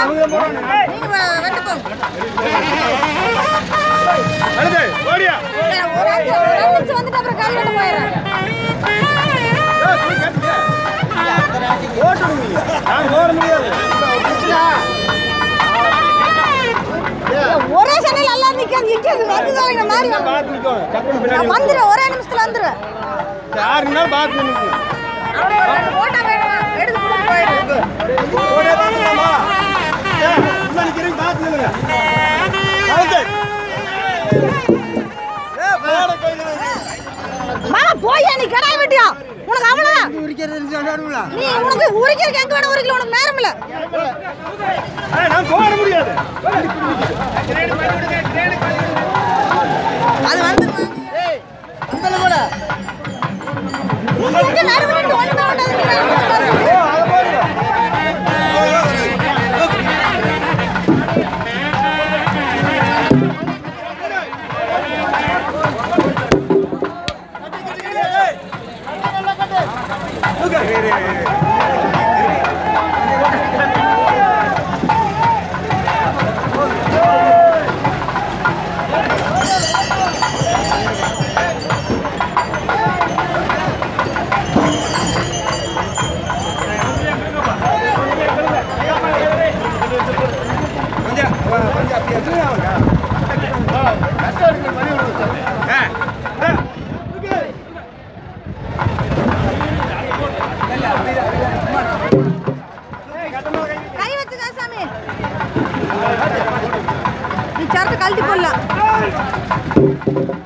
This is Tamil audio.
நீங்க வ- வெட்டுக்கோங்க. அடுத்து ஓடியா ஏய், ஒரு அஞ்சு ஒரு ரெண்டு நிமிஷம் வந்துட்டு அப்புறம் காலி வெட்ட போயிடுறேன். நான் ஓட முடியாது ஏய், ஒரே சண்டையில் எல்லாம் நிக்காது நிக்காது வந்துதான் இந்த மாதிரி வரும். பார்த்து நிற்கணும் டக்குனு பின்னாடி நான் வந்துடுவேன் ஒரே நிமிஷத்துல வந்துடுவேன் யாருன்னா பார்த்து நிற்கணும் அவனுக்கு ஒரு ரெண்டு போட்டா வேணுமா எடுத்து கொடுத்து போயிடு ஓடே பார்த்துக்கலாமா ஏய், உள்ள நிற்கிறீங்க பார்த்து நில்லுங்க அடுத்து ஏ போட கையில் மாமா போயா நீ கடாய் வெட்டியா உனக்கு அவ்வளவுதான் உரிக்கிறது சொல்லுவாருங்களா நீ உனக்கு உரிக்கிறதுக்கு எங்க வேணும் உரிக்கல உனக்கு நேரம் இல்ல ஏய், நான் போட முடியாது அது வந்து உனக்கு நேரம் இல்ல ஒண்ணு தான் ஓ அதை போடுங்க கொஞ்சம் கொஞ்சம் அப்படி எத்தனை ஆகுங்க கஷ்டம் இருக்கு மணி விடுங்க சார் ஆ ஆ கை வச்சுக்க சாமி நீ சரத்து கழட்டி போடலாம்